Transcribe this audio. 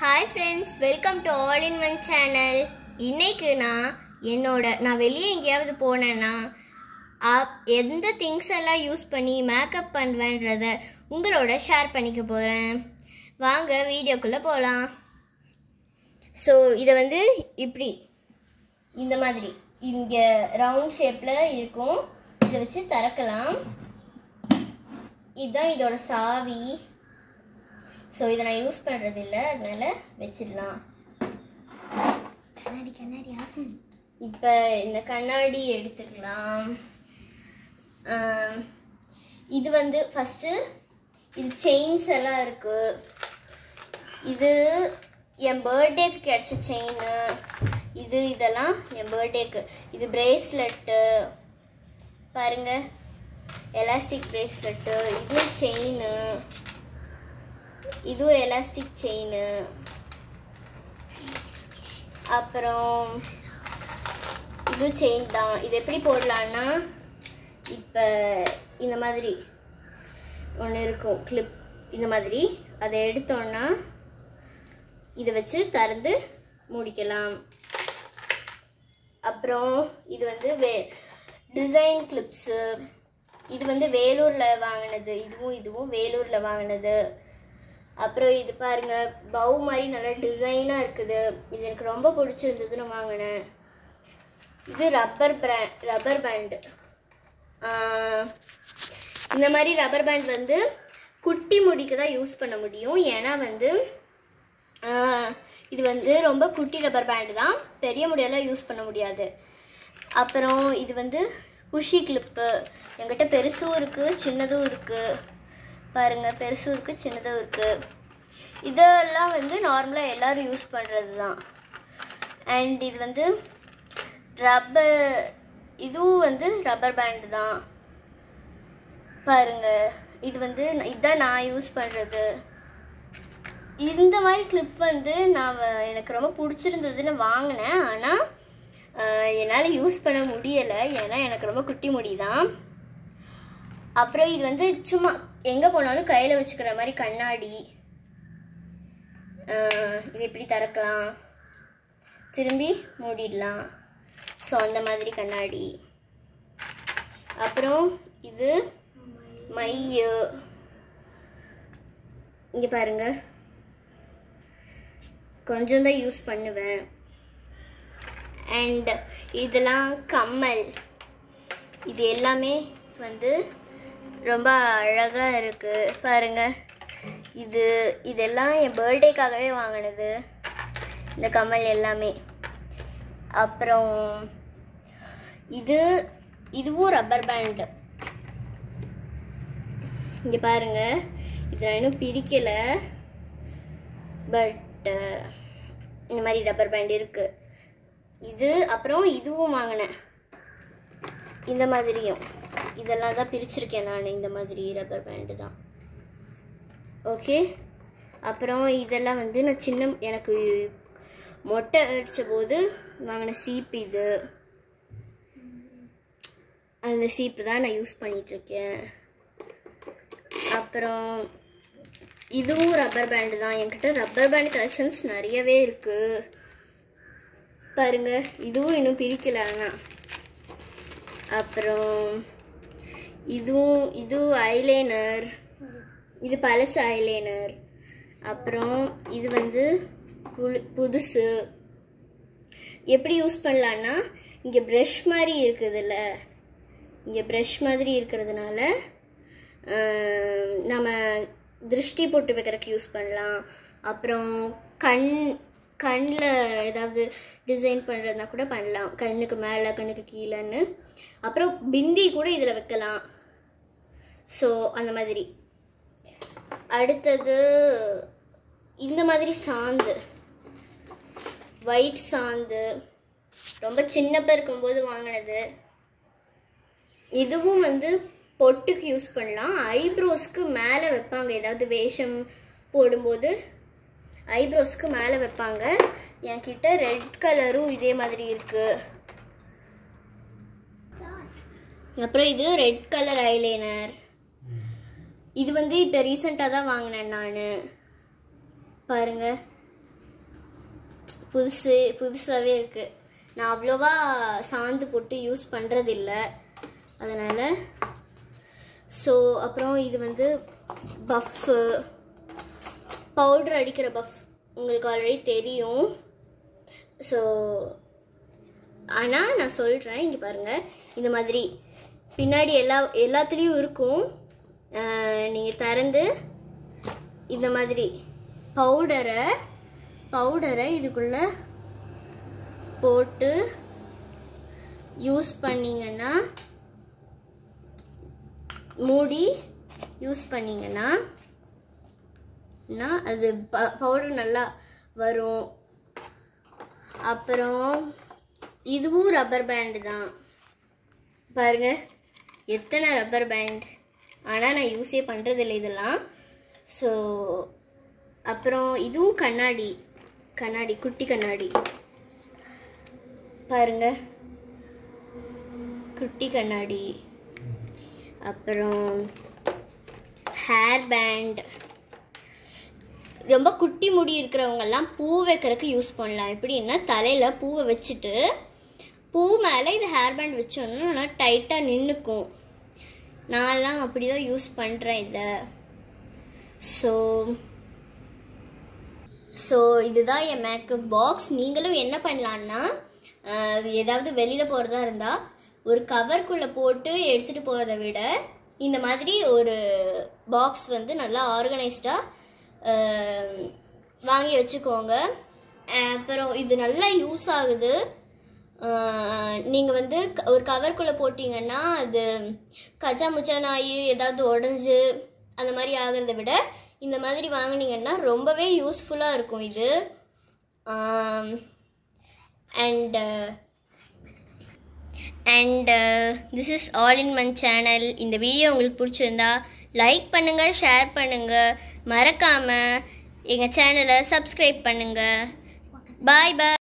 hi friends welcome to all in one channel இன்னைக்கு நான் என்னோட நான் வெளியே எங்கேயாவது போனேன்னா அப்- எந்த திங்ஸ் எல்லாம் யூஸ் பண்ணி மேக்கப் பண்ணுவேன்றத உங்களோட ஷேர் பண்ணிக்க போகிறேன் வாங்க வீடியோக்குள்ளே போகலாம் ஸோ இதை வந்து இப்படி இந்த மாதிரி இங்கே ரவுண்ட் ஷேப்பில் இருக்கும் இதை வச்சு திறக்கலாம் இதுதான் இதோட சாவி ஸோ இதை நான் யூஸ் பண்ணுறது இல்லை அதனால வச்சிடலாம் கண்ணாடி கண்ணாடி ஆஃபன் இப்போ இந்த கண்ணாடி எடுத்துக்கலாம் ஆம், இது வந்து ஃபஸ்ட்டு இது செயின்ஸ் எல்லாம் இருக்கு இது என் பர்த்டேக்கு கிடைச்ச செயின் இது இதெல்லாம் என் பர்த்டேக்கு இது பிரேஸ்லெட்டு பாருங்க எலாஸ்டிக் பிரேஸ்லெட்டு இது செயின் இதுவும் எலாஸ்டிக் செயின் அப்புறம் இது செயின் தான் இது எப்படி போடலான்னா இப்போ இந்த மாதிரி ஒன்று இருக்கும் கிளிப் இந்த மாதிரி அதை எடுத்தோன்னா இதை வச்சு திறந்து முடிக்கலாம் அப்புறம் இது வந்து வே டிசைன் கிளிப்ஸு இது வந்து வேலூரில் வாங்கினது இதுவும் இதுவும் வேலூரில் வாங்கினது அப்புறம் இது பாருங்க பவு மாதிரி நல்லா டிசைனாக இருக்குது இது எனக்கு ரொம்ப பிடிச்சிருந்ததுன்னு வாங்கினேன் இது ரப்பர் பிராண்ட் ரப்பர் பேண்டு இந்த மாதிரி ரப்பர் பேண்ட் வந்து குட்டி முடிக்கு தான் யூஸ் பண்ண முடியும் ஏன்னா வந்து ஆஹ், இது வந்து ரொம்ப குட்டி ரப்பர் பேண்டு தான் பெரிய முடியெல்லாம் யூஸ் பண்ண முடியாது அப்புறம் இது வந்து குஷி கிளிப்பு என்கிட்ட பெருசும் இருக்குது சின்னதும் இருக்குது பாருங்கள் பெருசும் இருக்குது சின்னதும் இருக்குது இதெல்லாம் வந்து நார்மலாக எல்லோரும் யூஸ் பண்ணுறது தான் அண்ட் இது வந்து ரப்பர் இதுவும் வந்து ரப்பர் பேண்டு தான் பாருங்க இது வந்து ந- இதுதான் நான் யூஸ் பண்ணுறது இந்த மாதிரி கிளிப் வந்து நான் வ- எனக்கு ரொம்ப பிடிச்சிருந்ததுன்னு வாங்கினேன் ஆனால் என்னால் யூஸ் பண்ண முடியலை ஏன்னா எனக்கு ரொம்ப குட்டி முடி தான் அப்புறம் இது வந்து சும்மா எங்கே போனாலும் கையில் வச்சுக்கிற மாதிரி கண்ணாடி ஆஹ் இது இப்படி திறக்கலாம் திரும்பி மூடிடலாம் ஸோ அந்த மாதிரி கண்ணாடி அப்புறம் இது மைய இங்கே பாருங்க கொஞ்சம் தான் யூஸ் பண்ணுவேன் அண்ட் இதெல்லாம் கம்மல் இது எல்லாமே வந்து ரொம்ப அழகாக இருக்குது பாருங்க இது இதெல்லாம் என் பர்த்டேக்காகவே வாங்கினது இந்த கம்மல் எல்லாமே அப்புறம் இது இதுவும் ரப்பர் பேண்டு இங்கே பாருங்க இது நான் இன்னும் பிரிக்கலை பட் இந்த மாதிரி ரப்பர் பேண்ட் இருக்கு இது அப்புறம் இதுவும் வாங்கினேன் இந்த மாதிரியும் இதெல்லாம் தான் பிரிச்சிருக்கேன் நான் இந்த மாதிரி ரப்பர் பேண்டு தான் ஓகே அப்புறம் இதெல்லாம் வந்து நான் சின்ன எனக்கு மொட்டை அடித்த போது வாங்கின சீப்பு இது அந்த சீப்பு தான் நான் யூஸ் பண்ணிகிட்ருக்கேன் அப்புறம் இதுவும் ரப்பர் பேண்டு தான் என்கிட்ட ரப்பர் பேண்ட் கலெக்ஷன்ஸ் நிறையவே இருக்குது பாருங்க இதுவும் இன்னும் பிரிக்கல ஆனால் அப்புறம் இதுவும் இது ஐலைனர் இது பழசு ஐலைனர் அப்புறம் இது வந்து புது புதுசு எப்படி யூஸ் பண்ணலான்னா இங்கே ப்ரஷ் மாதிரி இருக்குதுல்ல இங்கே ப்ரஷ் மாதிரி இருக்கிறதுனால ஆஹ், நம்ம திருஷ்டி போட்டு வைக்கிறதுக்கு யூஸ் பண்ணலாம் அப்புறம் கண் கண்ணில் ஏதாவது டிசைன் பண்ணுறதுனா கூட பண்ணலாம் கண்ணுக்கு மேலே கண்ணுக்கு கீழேன்னு அப்புறம் பிந்தி கூட இதில் வைக்கலாம் ஸோ அந்த மாதிரி அடுத்தது இந்த மாதிரி சாந்து ஒயிட் சாந்து ரொம்ப சின்னப்ப இருக்கும்போது வாங்கினது இதுவும் வந்து பொட்டுக்கு யூஸ் பண்ணலாம் ஐப்ரோஸ்க்கு மேலே வைப்பாங்க ஏதாவது வேஷம் போடும்போது ஐப்ரோஸ்க்கு மேலே வைப்பாங்க என்கிட்ட ரெட் கலரும் இதே மாதிரி இருக்கு அப்புறம் இது ரெட் கலர் ஐலைனர் இது வந்து இப்போ ரீசெண்டாக தான் வாங்கினேன் நான் பாருங்க புதுசு புதுசாகவே இருக்குது நான் அவ்வளோவா சாந்து போட்டு யூஸ் பண்ணுறதில்ல அதனால் ஸோ அப்புறம் இது வந்து பஃப்பு பவுடர் அடிக்கிற பஃப் உங்களுக்கு ஆல்ரெடி தெரியும் ஸோ ஆனால் நான் சொல்கிறேன் இங்கே பாருங்கள் இந்த மாதிரி பின்னாடி எல்லா எல்லாத்துலேயும் இருக்கும் நீங்கள் திறந்து இந்த மாதிரி பவுடரை பவுடரை இதுக்குள்ளே போட்டு யூஸ் பண்ணீங்கன்னா மூடி யூஸ் பண்ணீங்கன்னா னா அது பவுடர் நல்லா வரும் அப்புறம் இதுவும் ரப்பர் பேண்டு தான் பாருங்க எத்தனை ரப்பர் பேண்ட் ஆனால் நான் யூஸே பண்ணுறதில்ல இதெல்லாம் ஸோ அப்புறம் இதுவும் கண்ணாடி கண்ணாடி குட்டி கண்ணாடி பாருங்க குட்டி கண்ணாடி அப்புறம் ஹேர் பேண்ட் ரொம்ப குட்டி முடி இருக்கிறவங்கெல்லாம் பூ வைக்கிறதுக்கு யூஸ் பண்ணலாம் எப்படின்னா தலையில் பூவை வச்சுட்டு பூ மேலே இது ஹேர் பேண்ட் வச்சோன்னா நல்லா டைட்டாக நின்றுக்கும் நான்லாம் அப்படி தான் யூஸ் பண்ணுறேன் இதை ஸோ ஸோ இதுதான் என் மேக்கப் பாக்ஸ் நீங்களும் என்ன பண்ணலான்னா அஹ், ஏதாவது வெளியில் போகிறதா இருந்தால் ஒரு கவர்க்குள்ளே போட்டு எடுத்துகிட்டு போகிறத விட இந்த மாதிரி ஒரு பாக்ஸ் வந்து நல்லா ஆர்கனைஸ்டாக வாங்கி வச்சுக்கோங்க அஹ், அப்புறம் இது நல்லா யூஸ் ஆகுது நீங்கள் வந்து க- ஒரு கவர்க்குள்ளே போட்டிங்கன்னா அது கச்சா முச்சான் ஆகி ஏதாவது உடஞ்சி அந்த மாதிரி ஆகிறத விட இந்த மாதிரி வாங்குனீங்கன்னா ரொம்பவே யூஸ்ஃபுல்லாக இருக்கும் இது and and this is all in one channel இந்த வீடியோ உங்களுக்கு பிடிச்சிருந்தா லைக் பண்ணுங்கள் ஷேர் பண்ணுங்கள் மறக்காமல் எங்கள் சேனலை சப்ஸ்கிரைப் பண்ணுங்கள் பாய் பாய்